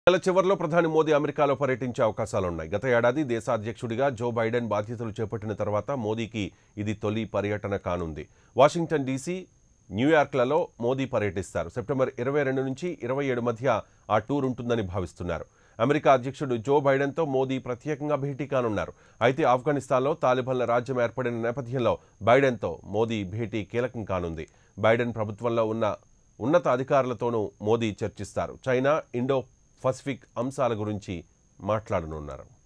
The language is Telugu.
నెల చివరిలో ప్రధాని మోదీ అమెరికాలో పర్యటించే అవకాశాలున్నాయి గత ఏడాది దేశ అధ్యక్షుడిగా జో బైడెన్ బాధ్యతలు చేపట్టిన తర్వాత మోదీకి ఇది తొలి పర్యటన కానుంది వాషింగ్టన్ డీసీ న్యూయార్క్లలో మోదీ పర్యటిస్తారు సెప్టెంబర్ ఇరవై రెండు నుంచి ఇరవై ఏడు మధ్య ఆ టూర్ ఉంటుందని భావిస్తున్నారు అమెరికా అధ్యక్షుడు జో బైడెన్తో మోదీ ప్రత్యేకంగా భేటీ కానున్నారు అయితే ఆఫ్ఘనిస్తాన్లో తాలిబాన్ల రాజ్యం ఏర్పడిన నేపథ్యంలో బైడెన్తో మోదీ భేటీ కీలకం కానుంది బైడెన్ ప్రభుత్వంలో ఉన్న ఉన్నత అధికారులతోనూ మోదీ చర్చిస్తారు చైనా ఇండో పసిఫిక్ అంశాల గురించి మాట్లాడనున్నారు